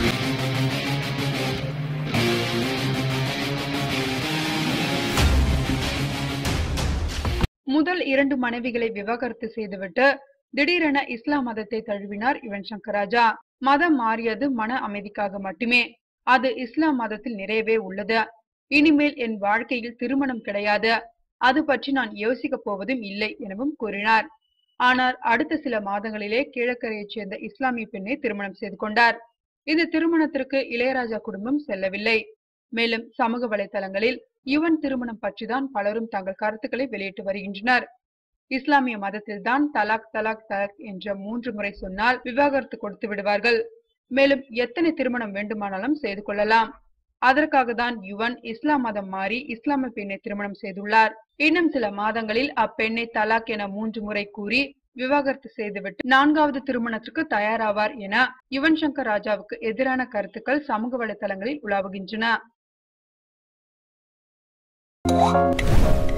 முதல் இரண்டு மனைவிகளை விவாகரத்து செய்துவிட்டு திடீரென இஸ்லாம் மதத்தை தழுவினார் யுவன் சங்கர் ராஜா மதம் மாறியது மன அமைதிக்காக மட்டுமே அது இஸ்லாம் மதத்தில் நிறையவே உள்ளது இனிமேல் என் வாழ்க்கையில் திருமணம் கிடையாது அது பற்றி நான் யோசிக்கப் போவதும் இல்லை எனவும் கூறினார் ஆனால் அடுத்த சில மாதங்களிலே கிழக்கரையைச் சேர்ந்த இஸ்லாமிய பெண்ணை திருமணம் செய்து கொண்டார் இந்த திருமணத்திற்கு இளையராஜா குடும்பம் செல்லவில்லை மேலும் சமூக வலைதளங்களில் யுவன் திருமணம் பற்றிதான் பலரும் தங்கள் கருத்துக்களை வெளியிட்டு வருகின்றனர் இஸ்லாமிய மதத்தில்தான் தலாக் தலாக் தலாக் என்ற மூன்று முறை சொன்னால் விவாகரத்து கொடுத்து விடுவார்கள் மேலும் எத்தனை திருமணம் வேண்டுமானாலும் செய்து கொள்ளலாம் அதற்காக தான் யுவன் இஸ்லாம் மதம் மாறி இஸ்லாமிய பெண்ணை திருமணம் செய்துள்ளார் இன்னும் சில மாதங்களில் அப்பெண்ணை தலாக் என மூன்று முறை கூறி விவாகரத்து செய்துவிட்டு நான்காவது திருமணத்திற்கு தயாராவார் என யுவன் சங்கர் ராஜாவுக்கு எதிரான கருத்துக்கள் சமூக வலைதளங்களில் உலாவுகின்றன